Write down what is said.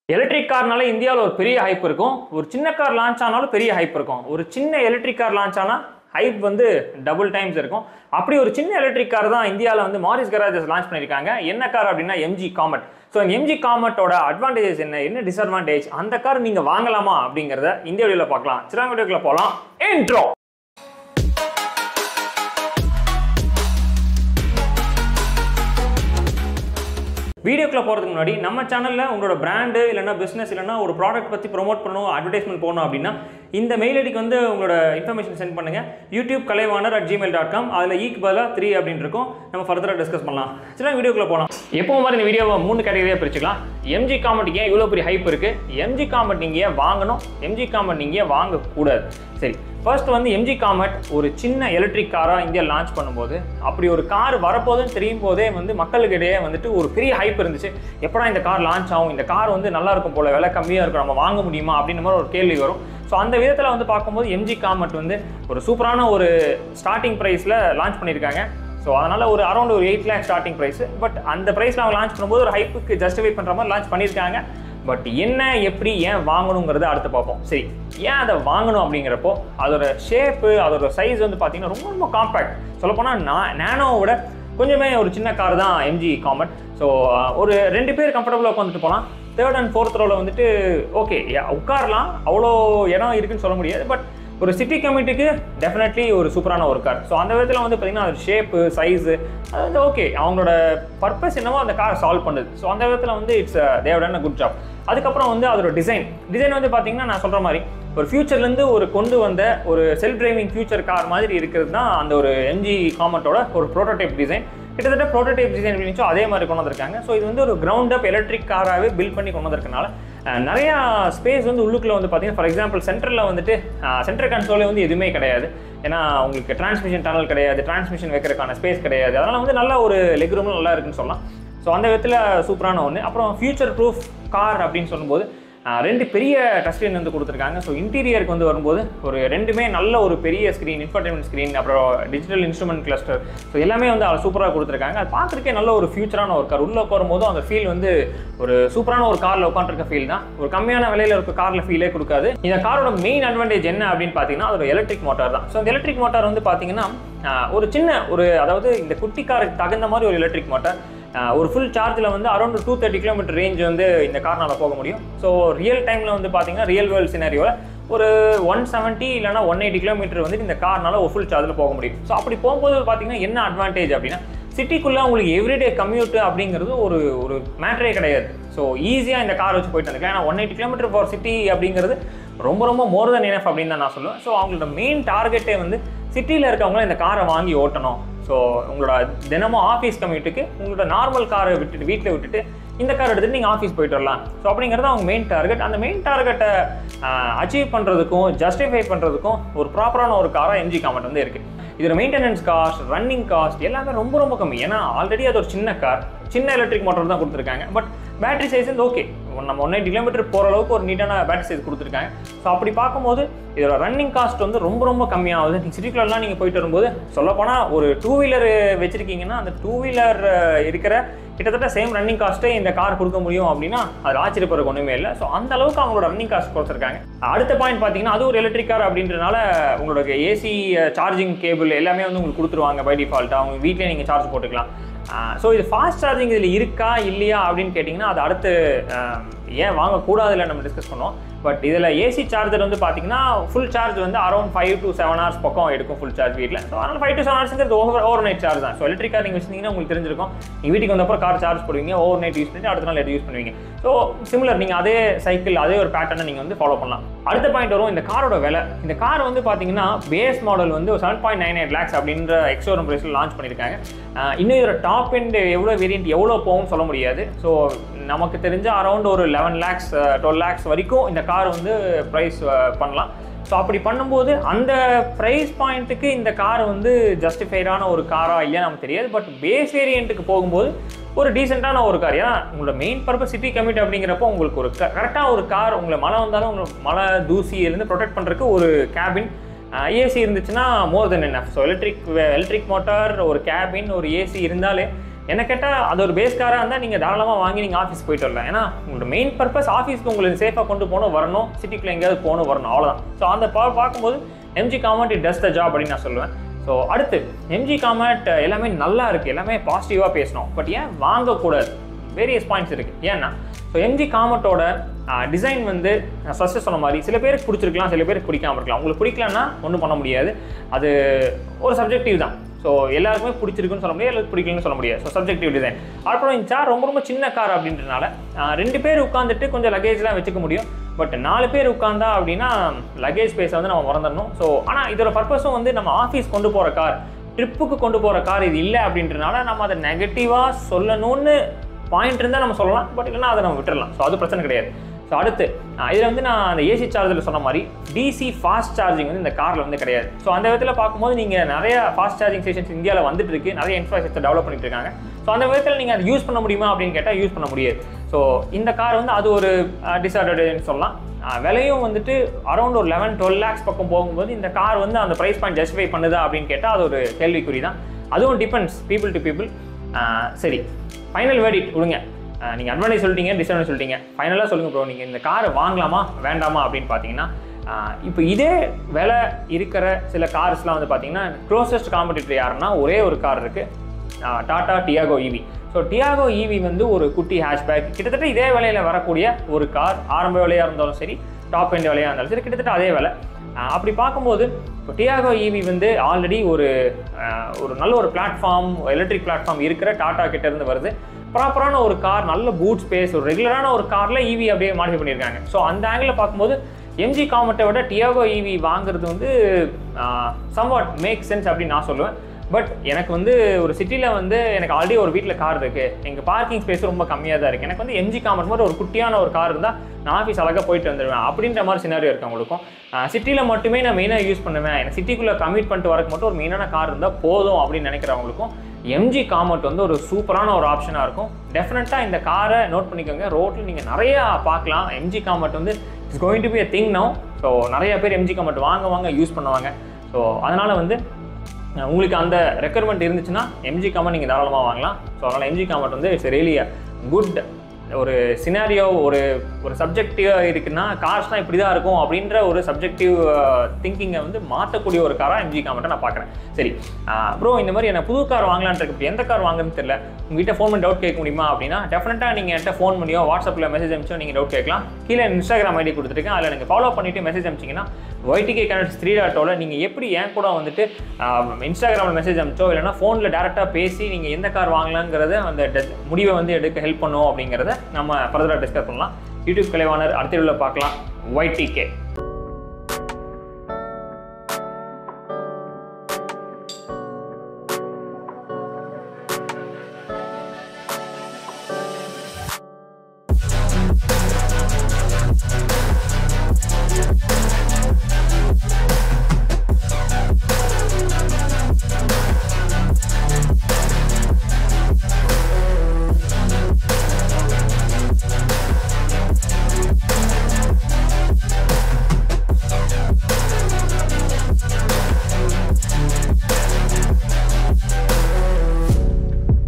electric கார்னால இந்தியாவில் ஒரு பெரிய ஹைப் இருக்கும் ஒரு சின்ன கார் லான்ச் ஆனாலும் பெரிய ஹைப் இருக்கும் ஒரு சின்ன எலக்ட்ரிக் கார் லான்ச் ஆனால் ஹைப் வந்து டபுள் டைம்ஸ் இருக்கும் அப்படி ஒரு சின்ன எலக்ட்ரிக் கார் தான் இந்தியாவில் வந்து மாரிஸ் கராஜஸ் லான்ச் பண்ணியிருக்காங்க என்ன கார் அப்படின்னா எம்ஜி காமெட் ஸோ எம்ஜி காமெட்டோட அட்வான்டேஜஸ் என்ன என்ன டிஸ்அட்வான்டேஜ் அந்த கார் நீங்கள் வாங்கலாமா அப்படிங்கிறத இந்த வீடியோவில் பார்க்கலாம் சிறாங்க வீடியோக்குள்ள போகலாம் இன்ட்ரோ வீடியோக்குள்ள போகிறதுக்கு முன்னாடி நம்ம சேனலில் உங்களோட பிராண்டு இல்லைனா பிஸ்னஸ் இல்லைனா ஒரு ப்ராடக்ட் பற்றி ப்ரோமோட் பண்ணணும் அட்வர்டைஸ்மெண்ட் போகணும் அப்படின்னா இந்த மெயில் ஐடிக்கு வந்து உங்களோட இன்ஃபர்மேஷன் சென்ட் பண்ணுங்கள் YouTube Kalaivanar at Gmail dot com அதில் ஈக்கு பதிலாக த்ரீ அப்படின்னு இருக்கும் நம்ம ஃபர்தராக டிஸ்கஸ் பண்ணலாம் சரி வீடியோக்குள்ள போகலாம் எப்போ மாதிரி இந்த வீடியோவை மூணு கேட்டகரியாக பிரிச்சுக்கலாம் எம்ஜி காமெண்ட் ஏன் இவ்வளோ பெரிய ஹைப் இருக்குது எம்ஜி காமெண்ட் நீங்கள் ஏன் வாங்கணும் எம்ஜி காமெண்ட் நீங்கள் ஏன் வாங்கக்கூடாது சரி ஃபர்ஸ்ட் வந்து எம்ஜி காமெட் ஒரு சின்ன எலக்ட்ரிக் காராக இந்தியா லான்ச் பண்ணும்போது அப்படி ஒரு கார் வரப்போகுதுன்னு தெரியும் போதே வந்து மக்களுக்கு இடையே வந்துட்டு ஒரு பெரிய ஹைப் இருந்துச்சு எப்படா இந்த கார் லான்ச் ஆகும் இந்த கார் வந்து நல்லா இருக்கும் போல விலை கம்மியாக இருக்கும் நம்ம வாங்க முடியுமா அப்படின்ற மாதிரி ஒரு கேள்வி வரும் ஸோ அந்த விதத்தில் வந்து பார்க்கும்போது எம்ஜி காமெட் வந்து ஒரு சூப்பரான ஒரு ஸ்டார்டிங் ப்ரைஸில் லான்ச் பண்ணியிருக்காங்க ஸோ அதனால் ஒரு அரௌண்ட் ஒரு eight lakh starting price but அந்த ப்ரைஸில் அவங்க லான்ச் பண்ணும்போது ஒரு ஹைப்புக்கு ஜஸ்டிஃபை பண்ணுற மாதிரி லான்ச் பண்ணியிருக்காங்க பட் என்ன எப்படி ஏன் வாங்கணுங்கிறத அடுத்து பார்ப்போம் சரி ஏன் அதை வாங்கணும் அப்படிங்கிறப்போ அதோட ஷேப்பு அதோட சைஸ் வந்து பார்த்தீங்கன்னா ரொம்ப ரொம்ப காம்பேக்ட் சொல்லப்போனால் நான் நேனோவோட கொஞ்சமே ஒரு சின்ன கார் தான் எம்ஜி காமெட் ஸோ ஒரு ரெண்டு பேர் கம்ஃபர்டபுளாக உட்காந்துட்டு போகலாம் தேர்ட் அண்ட் ஃபோர்த் ரோவில் வந்துட்டு ஓகே உட்காரலாம் அவ்வளோ இடம் இருக்குன்னு சொல்ல முடியாது பட் ஒரு சிட்டி கமிட்டிக்கு டெஃபினெட்லி ஒரு சூப்பரான ஒரு கார் ஸோ அந்த விதத்தில் வந்து பார்த்திங்கன்னா அது ஷேப்பு சைஸு அது வந்து ஓகே அவங்களோட பர்பஸ் என்னவோ அந்த கார் சால்வ் பண்ணுது ஸோ அந்த விதத்தில் வந்து இட்ஸ் தேவடான குட் ஜாப் அதுக்கப்புறம் வந்து அதோட டிசைன் டிசைன் வந்து பார்த்திங்கன்னா நான் சொல்கிற மாதிரி ஒரு ஃபியூச்சர்லேருந்து ஒரு கொண்டு வந்த ஒரு செல்ஃப் டிரைவிங் ஃபியூச்சர் கார் மாதிரி இருக்கிறது தான் அந்த ஒரு எம்ஜி காமெட்டோட ஒரு ப்ரோட்டோடைப் டிசைன் கிட்டத்தட்ட ப்ரோட்டோடைப் டிசைன் இருந்துச்சோ அதே மாதிரி கொண்டு வந்திருக்காங்க ஸோ இது வந்து ஒரு கிரவுண்ட் அப் எலக்ட்ரிக் காராகவே பில்ட் பண்ணி கொண்டு வந்திருக்கனால நிறையா ஸ்பேஸ் வந்து உள்ளுக்குள்ளே வந்து பார்த்தீங்கன்னா ஃபார் எக்ஸாம்பிள் சென்டரில் வந்துட்டு சென்டர் கன்சோலே வந்து எதுவுமே கிடையாது ஏன்னா உங்களுக்கு டிரான்ஸ்மிஷன் டனல் கிடையாது டிரான்ஸ்மிஷன் வைக்கிறதுக்கான ஸ்பேஸ் கிடையாது அதனால் வந்து நல்ல ஒரு லெக் ரூமும் நல்லா இருக்குன்னு சொல்லலாம் ஸோ அந்த விதத்தில் சூப்பரான ஒன்று அப்புறம் ஃபியூச்சர் ப்ரூஃப் கார் அப்படின்னு சொல்லும்போது ரெண்டு பெரிய டச் ஸ்க்ரீன் வந்து கொடுத்துருக்காங்க ஸோ இன்டீரியருக்கு வந்து வரும்போது ஒரு ரெண்டுமே நல்ல ஒரு பெரிய ஸ்க்ரீன் இன்ஃபர்டைன்மெண்ட் ஸ்க்ரீன் அப்புறம் டிஜிட்டல் இன்ஸ்ட்ருமெண்ட் கிளஸ்டர் ஸோ எல்லாமே வந்து அதை சூப்பராக கொடுத்துருக்காங்க அது பார்க்குறக்கே நல்ல ஒரு ஃபியூச்சரான ஒரு கார் உள்ளே உட்காரும்போதும் அந்த ஃபீல் வந்து ஒரு சூப்பரான ஒரு காரில் உட்காந்துருக்க ஃபீல் தான் ஒரு கம்மியான விலையில் இருக்க காரில் ஃபீலே கொடுக்காது இந்த காரோட மெயின் அட்வான்டேஜ் என்ன அப்படின்னு பார்த்தீங்கன்னா அதோட எலக்ட்ரிக் மோட்டார் தான் ஸோ இந்த எலக்ட்ரிக் மோட்டார் வந்து பார்த்தீங்கன்னா ஒரு சின்ன ஒரு அதாவது இந்த குட்டி காருக்கு தகுந்த மாதிரி ஒரு எலக்ட்ரிக் மோட்டார் ஒரு ஃபுல் சார்ஜில் வந்து around two thirty kilometre range வந்து இந்த கார்னால் போக முடியும் ஸோ ரியல் டைமில் வந்து பார்த்தீங்கன்னா ரியல் வேர்ல்ட் சினாரியோவில் ஒரு ஒன் செவன்ட்டி இல்லைனா ஒன் எயிட்டி கிலோமீட்டர் வந்து இந்த கார்னால் ஒரு ஃபுல் சார்ஜில் போக முடியும் ஸோ அப்படி போகும்போது பார்த்தீங்கன்னா என்ன அட்வான்டேஜ் அப்படின்னா சிட்டிக்குள்ளே உங்களுக்கு எவ்ரிடே கம்யூட் அப்படிங்கிறது ஒரு ஒரு மேட்ரே கிடையாது ஸோ ஈஸியாக இந்த கார் வச்சு போயிட்டு வந்துக்கலாம் ஏன்னா one eighty kilometre for city அப்படிங்கிறது ரொம்ப ரொம்ப மோர் தென் இனஃப் அப்படின்னு தான் நான் சொல்லுவேன் ஸோ அவங்களோட மெயின் டார்கெட்டே வந்து சிட்டியில் இருக்கவங்க இந்த காரை வாங்கி ஓட்டணும் ஸோ உங்களோட தினமும் ஆஃபீஸ் கம்யூட்டுக்கு உங்களோட நார்மல் காரை விட்டுட்டு வீட்டில் விட்டுட்டு இந்த கார் எடுத்துகிட்டு நீங்கள் ஆஃபீஸ் போயிட்டு வரலாம் ஸோ அப்படிங்கிறது அவங்க மெயின் டார்கெட் அந்த மெயின் டார்கெட்டை அச்சீவ் பண்ணுறதுக்கும் ஜஸ்டிஃபை பண்ணுறதுக்கும் ஒரு ப்ராப்பரான ஒரு காராக எம்ஜி காமெண்ட் வந்து இருக்குது இதோட மெயின்டெனன்ஸ் காஸ்ட் ரன்னிங் காஸ்ட் எல்லாமே ரொம்ப ரொம்ப கம்மி ஏன்னா ஆல்ரெடி அது ஒரு சின்ன கார் சின்ன எலக்ட்ரிக் மோட்டர் தான் கொடுத்துருக்காங்க பட் பேட்டரி சைஸ் வந்து ஓகே நம்ம ஒன் எயிட்டி கிலோமீட்டர் போகிற அளவுக்கு ஒரு நீட்டான பேட்டரி சைஸ் கொடுத்துருக்காங்க ஸோ அப்படி பார்க்கும்போது இதோட ரன்னிங் காஸ்ட் வந்து ரொம்ப ரொம்ப கம்மியாகுது நீங்கள் சிட்டிக்குள்ளலாம் நீங்கள் போயிட்டு வரும்போது சொல்லப்போனால் ஒரு டூ வீலர் வச்சுருக்கீங்கன்னா அந்த டூ வீலர் இருக்கிற கிட்டத்தட்ட சேம் ரன்னிங் காஸ்ட்டே இந்த கார் கொடுக்க முடியும் அப்படின்னா அது ஆச்சரியப்படுறதுக்கு ஒன்றுமே இல்லை ஸோ அந்த அளவுக்கு அவங்களோட ரன்னிங் காஸ்ட் கொடுத்துருக்காங்க அடுத்த பாயிண்ட் பார்த்தீங்கன்னா அது ஒரு எலக்ட்ரிக் கார் அப்படின்றனால உங்களுக்கு ஏசி சார்ஜிங் கேபிள் எல்லாமே வந்து உங்களுக்கு கொடுத்துருவாங்க பை டிஃபால்ட்டாக அவங்க வீட்டிலே நீங்கள் சார்ஜ் போட்டுக்கலாம் ஸோ இது ஃபாஸ்ட் சார்ஜிங் இதில் இருக்கா இல்லையா அப்படின்னு கேட்டிங்கன்னா அது அடுத்து ஏன் வாங்கக்கூடாதுல நம்ம டிஸ்கஸ் பண்ணுவோம் பட் இதில் ஏசி சார்ஜர் வந்து பார்த்தீங்கன்னா ஃபுல் சார்ஜ் வந்து around five to seven hours பக்கம் எடுக்கும் ஃபுல் சார்ஜ் வீட்டில் ஸோ அதனால் ஃபைவ் டு செவன் ஹவர்ஸ்ங்கிறது ஓவர் ஓவர் நைட் சார்ஜ் தான் ஸோ எலக்ட்ரிக் கார் நீங்கள் வச்சிருந்தீங்கன்னா உங்களுக்கு தெரிஞ்சிருக்கும் நீங்கள் வீட்டுக்கு வந்தப்பறம் கார் சார்ஜ் போடுவீங்க ஓவர் நைட் யூஸ் பண்ணிட்டு அடுத்த நாள் எடுத்து யூஸ் பண்ணுவீங்க ஸோ சிமிலர் நீங்கள் அதே சைக்கிள் அதே ஒரு பேட்டர்னை நீங்கள் வந்து ஃபாலோ பண்ணலாம் அடுத்த பாயிண்ட் வரும் இந்த காரோட விலை இந்த கார் வந்து பார்த்தீங்கன்னா பேஸ் மாடல் வந்து ஒரு seven point nine eight lakhs அப்படின்ற எக்ஸோரம் ப்ரைஸில் லான்ச் பண்ணியிருக்காங்க இன்னும் இதோட டாப் எண்ட் எவ்வளோ வேரியன்ட் எவ்வளோ போகும்னு சொல்ல முடியாது ஸோ நமக்கு தெரிஞ்ச அரௌண்ட் ஒரு லெவன் லேக்ஸ் டுவெல் லேக்ஸ் வரைக்கும் இந்த கார் வந்து ப்ரைஸ் பண்ணலாம் ஸோ அப்படி பண்ணும்போது அந்த ப்ரைஸ் பாயிண்ட்டுக்கு இந்த கார் வந்து ஜஸ்டிஃபைடான ஒரு காராக இல்லையா நமக்கு தெரியாது பட் பேஸ் வேரியண்ட்டுக்கு போகும்போது ஒரு டீசெண்டான ஒரு கார் ஏன்னா உங்களோட மெயின் பர்பஸ் சிட்டி கமிட் அப்படிங்கிறப்போ உங்களுக்கு ஒரு கரெக்டாக ஒரு கார் உங்களை மழை வந்தாலும் உங்களுக்கு மழை தூசியிலேருந்து ப்ரொடெக்ட் பண்ணுறதுக்கு ஒரு கேபின் ஏசி இருந்துச்சுன்னா மோர் தென் என்ன ஸோ எலக்ட்ரிக் எலக்ட்ரிக் மோட்டார் ஒரு கேபின் ஒரு ஏசி இருந்தாலே என்ன கேட்டால் அது ஒரு பேஸ் காராக இருந்தால் நீங்கள் தாராளமாக வாங்கி நீங்கள் ஆஃபீஸ் போயிட்டு வரலாம் ஏன்னா உங்களோட மெயின் பர்பஸ் ஆஃபீஸ்க்கு உங்களுக்கு சேஃபாக கொண்டு போகணும் வரணும் சிட்டிக்குள்ளே எங்கேயாவது போகணும் வரணும் அவ்வளோதான் ஸோ அந்த பா பார்க்கும்போது MG Comet it does the job அப்படின்னு நான் சொல்லுவேன் ஸோ அடுத்து எம்ஜி காமெண்ட் எல்லாமே நல்லா இருக்குது எல்லாமே பாசிட்டிவாக பேசணும் பட் ஏன் வாங்கக்கூடாது வேரியஸ் பாயிண்ட்ஸ் இருக்குது ஏன்னா ஸோ எம்ஜி காமெட்டோட டிசைன் வந்து நான் ஃபஸ்ட்டு சொன்ன மாதிரி சில பேருக்கு பிடிச்சிருக்கலாம் சில பேருக்கு பிடிக்காம இருக்கலாம் உங்களுக்கு பிடிக்கலன்னா ஒன்றும் பண்ண முடியாது அது ஒரு சப்ஜெக்டிவ் தான் ஸோ எல்லாருக்குமே பிடிச்சிருக்குன்னு சொல்ல முடியாது எல்லாருக்கும் பிடிக்கலன்னு சொல்ல முடியாது ஸோ சப்ஜெக்டிவ் டிசைன் அப்புறம் இந்த சேர் ரொம்ப ரொம்ப சின்ன கார் அப்படின்றனால ஆஹ், ரெண்டு பேர் உட்காந்துட்டு கொஞ்சம் லக்கேஜ்லாம் வச்சுக்க முடியும் பட் நாலு பேர் உட்காந்தா அப்படின்னா லக்கேஜ் ஸ்பேஸை வந்து நம்ம மறந்துடணும் ஸோ ஆனால் இதோட பர்பஸும் வந்து நம்ம ஆஃபீஸ் கொண்டு போகிற கார் ட்ரிப்புக்கு கொண்டு போகிற கார் இது இல்லை அப்படின்றனால நம்ம அதை நெகட்டிவாக சொல்லணும்னு பாயிண்ட் இருந்தால் நம்ம சொல்லலாம் பட் இல்லைன்னா அதை நம்ம விட்டுறலாம் ஸோ அது பிரச்சனை கிடையாது ஸோ அடுத்து இதில் வந்து நான் அந்த ஏசி சார்ஜரில் சொன்ன மாதிரி டிசி ஃபாஸ்ட் சார்ஜிங் வந்து இந்த காரில் வந்து கிடையாது ஸோ அந்த விதத்தில் பார்க்கும்போது நீங்கள் நிறைய ஃபாஸ்ட் சார்ஜிங் ஸ்டேஷன்ஸ் இந்தியாவில் வந்துட்டு இருக்கு நிறைய இன்ஃப்ராஸ்ட்ரக்சர் டெவலப் பண்ணிட்டு இருக்காங்க ஸோ அந்த விதத்தில் நீங்கள் அதை யூஸ் பண்ண முடியுமா அப்படின்னு கேட்டால் யூஸ் பண்ண முடியாது ஸோ இந்த கார் வந்து அது ஒரு டிஸ்அட்வான்டேஜ்னு சொல்லலாம் அஹ் விலையும் வந்துட்டு அரௌண்ட் ஒரு லெவன் டுவெல் லேக்ஸ் பக்கம் போகும்போது இந்த கார் வந்து அந்த ப்ரைஸ் பாயிண்ட் ஜஸ்டிஃபை பண்ணுதா அப்படின்னு கேட்டால் அது ஒரு கேள்விக்குறி தான் அதுவும் டிபெண்ட்ஸ் பீப்புள் டு பீப்புள் சரி ஃபைனல் வேர்டிட் கொடுங்க நீங்கள் அட்வான்டேஜ் சொல்லிட்டீங்க டிஸ்அட்வான்டேஜ் சொல்லிட்டீங்க ஃபைனலாக சொல்லுங்கள் ப்ரோ நீங்கள் இந்த காரை வாங்கலாமா வேண்டாமா அப்படின்னு பார்த்தீங்கன்னா இப்போ இதே விலை இருக்கிற சில கார்ஸ்லாம் வந்து பார்த்தீங்கன்னா க்ளோசஸ்ட் காம்படிட்டர் யாருன்னா ஒரே ஒரு கார் இருக்குது Tata Tiago EV so Tiago EV வந்து ஒரு குட்டி ஹேஷ்பேக் கிட்டத்தட்ட இதே விலையில் வரக்கூடிய ஒரு கார் ஆரம்ப விலையாக இருந்தாலும் சரி டாப் எண்ட் விலையாக இருந்தாலும் சரி கிட்டத்தட்ட அதே விலை ஆஹ் அப்படி பார்க்கும்போது இப்போ டியாகோ ஈவி வந்து ஆல்ரெடி ஒரு ஆஹ் ஒரு நல்ல ஒரு பிளாட்ஃபார்ம் எலக்ட்ரிக் பிளாட்ஃபார்ம் இருக்கிற டாடா கிட்ட இருந்து வருது ப்ராப்பரான ஒரு கார் நல்ல பூட் ஸ்பேஸ் ஒரு ரெகுலரான ஒரு காரில் ஈவி அப்படியே மாடிஃபை பண்ணியிருக்காங்க ஸோ அந்த ஆங்கிளில் பார்க்கும்போது எம்ஜி காமெட்டை விட டியாகோ ஈவி வாங்குறது வந்து சம்வாட் மேக் சென்ஸ் அப்படின்னு நான் சொல்லுவேன் பட் எனக்கு வந்து ஒரு சிட்டியில் வந்து எனக்கு ஆல்ரெடி ஒரு வீட்டில் கார் இருக்குது எங்கள் பார்க்கிங் ஸ்பேஸ் ரொம்ப கம்மியாக தான் இருக்குது எனக்கு வந்து எம்ஜி காமெட் மாதிரி ஒரு குட்டியான ஒரு கார் இருந்தால் நான் ஆஃபீஸ் அழகாக போயிட்டு வந்துடுவேன் அப்படின்ற மாதிரி சினாரியோ இருக்கு அவங்களுக்கும் சிட்டியில் மட்டுமே நான் மெயினாக யூஸ் பண்ணுவேன் எனக்கு சிட்டிக்குள்ளே கமிட் பண்ணிட்டு வரக்கு மட்டும் ஒரு மெயினான கார் இருந்தால் போதும் அப்படின்னு நினைக்கிறவங்களுக்கும் எம்ஜி காமெட் வந்து ஒரு சூப்பரான ஒரு ஆப்ஷனாக இருக்கும் டெஃபினட்டாக இந்த காரை நோட் பண்ணிக்கோங்க ரோட்டில் நீங்கள் நிறையா பார்க்கலாம் எம்ஜி காமெட் வந்து it's going to be a thing no so நிறைய பேர் எம்ஜி காமெட் வாங்குவாங்க யூஸ் பண்ணுவாங்க ஸோ அதனால் வந்து அஹ் உங்களுக்கு அந்த ரெக்குயர்மெண்ட் இருந்துச்சுன்னா எம்ஜி காமெண்ட் நீங்கள் தாராளமாக வாங்கலாம் ஸோ அதனால் எம்ஜி காமெண்ட் வந்து இட்ஸ் ரியலி குட் ஒரு சினாரியோ ஒரு ஒரு சப்ஜெக்டிவாக இருக்குன்னா கார்ஸ்னால் இப்படி தான் இருக்கும் அப்படின்ற ஒரு சப்ஜெக்டிவ் திங்கிங்கை வந்து மாற்றக்கூடிய ஒரு காராக எம்ஜி காமெண்ட்டை நான் பார்க்குறேன் சரி ப்ரோ இந்த மாதிரி எனக்கு புது கார் வாங்கலான்ட்டு இருக்கு இப்போ எந்த கார் வாங்குறதுன்னு தெரியல உங்ககிட்ட ஃபோன் பண்ணி டவுட் கேட்க முடியுமா அப்படின்னா டெஃபினட்டாக நீங்கள் என்கிட்ட ஃபோன் பண்ணியோ வாட்ஸ்அப்பில் மெசேஜ் அனுப்பிச்சோ நீங்கள் டவுட் கேட்கலாம் கீழே இன்ஸ்டாகிராம் ஐடி கொடுத்துருக்கேன் அதில் நீங்கள் ஃபாலோ பண்ணிவிட்டு மெசேஜ் அனுப்பிச்சிங்கன்னா ஒய்டிகே கனெக்ட் த்ரீ டாட்டோட நீங்கள் எப்படி என் கூட வந்துட்டு இன்ஸ்டாகிராமில் மெசேஜ் அனுப்பிச்சோ இல்லைனா ஃபோனில் டேரெக்டாக பேசி நீங்கள் எந்த கார் வாங்கலாங்கிறத அந்த de- முடிவை வந்து எடுக்க ஹெல்ப் பண்ணும் அப்படிங்கிறத நம்ம ஃபர்தராக டிஸ்கஸ் பண்ணலாம் யூடியூப் கலைவாணர் அடுத்த வீடியோவில் பார்க்கலாம் ஒய்டிகே